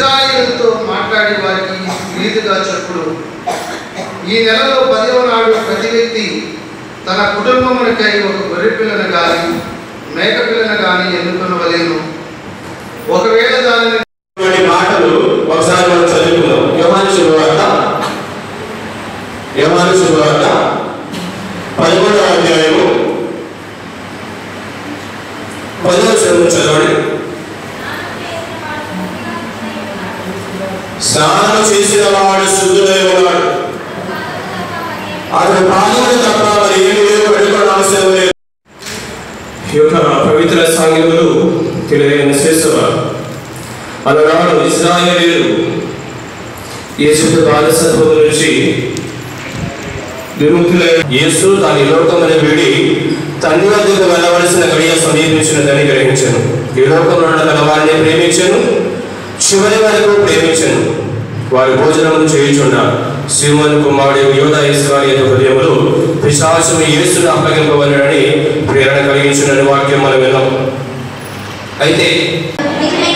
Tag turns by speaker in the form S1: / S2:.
S1: ఇజ్రాయిల్తో మాట్లాడి వారికి ఈ రీతిగా చెప్పుడు ఈ నెలలో పదవ నాడు ప్రతి వ్యక్తి తన కుటుంబమునికై ఒక గొర్రె పిల్లను కానీ మేక పిల్లను కానీ ఎన్నుకొనవలేను ఒకవేళ దానిని
S2: ఇటువంటి మాటలు ఒకసారి మనం చదువుకుందాం యోహాను శుభవార్త యోహాను శుభవార్త పదకొండవ అధ్యాయము పదవ చదువు చదవండి స్నానం చేసిన వాడు శుద్ధుడై ఉన్నాడు అతడు పాదములు తప్ప మరి ఏమి లేదు పెట్టుకోవడం అవసరం లేదు ఈ యొక్క పవిత్ర సాంగ్యములు తెలియని శ్రేష్టవారు అలనాడు ఇస్రాయేలీలు యేసుకు బాలసత్వం నుంచి విముక్తులైన యేసు తాని లోకమని వీడి తండ్రి వద్దకు వెళ్ళవలసిన గడియ సమీపించినదని గ్రహించను ఈ లోకంలో ఉన్న తన వారిని ప్రేమించను చివరి వరకు ప్రేమించను వారి భోజనం చేయుచుండ శివన్ కుమారుడు యోధ ఇస్రాయేలు హృదయములు పిశాచము యేసును అప్పగింపవలనని ప్రేరణ కలిగించునని వాక్యం మనం విన్నాం అయితే
S3: మీకు